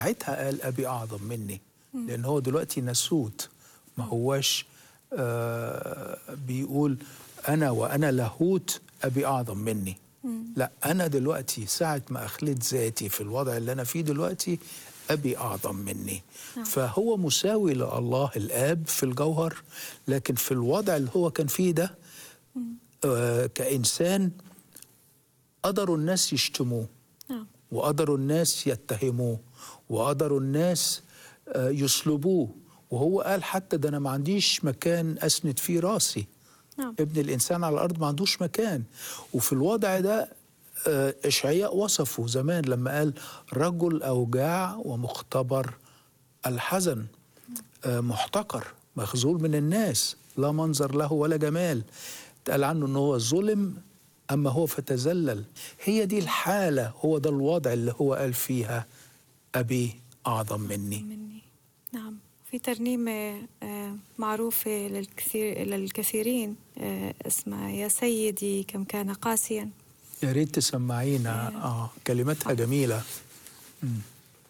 ساعتها قال أبي أعظم مني لأن هو دلوقتي نسوت ما هواش آه بيقول أنا وأنا لاهوت أبي أعظم مني لا أنا دلوقتي ساعة ما أخلت ذاتي في الوضع اللي أنا فيه دلوقتي أبي أعظم مني فهو مساوي لله الآب في الجوهر لكن في الوضع اللي هو كان فيه ده آه كإنسان قدروا الناس يشتموه نعم وقدروا الناس يتهموه وقدروا الناس آه، يصلبوه وهو قال حتى ده انا ما عنديش مكان اسند فيه راسي نعم ابن الانسان على الارض ما عندوش مكان وفي الوضع ده آه، اشعياء وصفه زمان لما قال رجل اوجاع ومختبر الحزن آه، محتقر مخذول من الناس لا منظر له ولا جمال قال عنه ان هو ظلم اما هو فتذلل هي دي الحاله هو ده الوضع اللي هو قال فيها ابي اعظم مني مني نعم في ترنيمة آه، معروفة للكثير للكثيرين آه، اسمها يا سيدي كم كان قاسيا يا ريت تسمعينا اه كلماتها جميله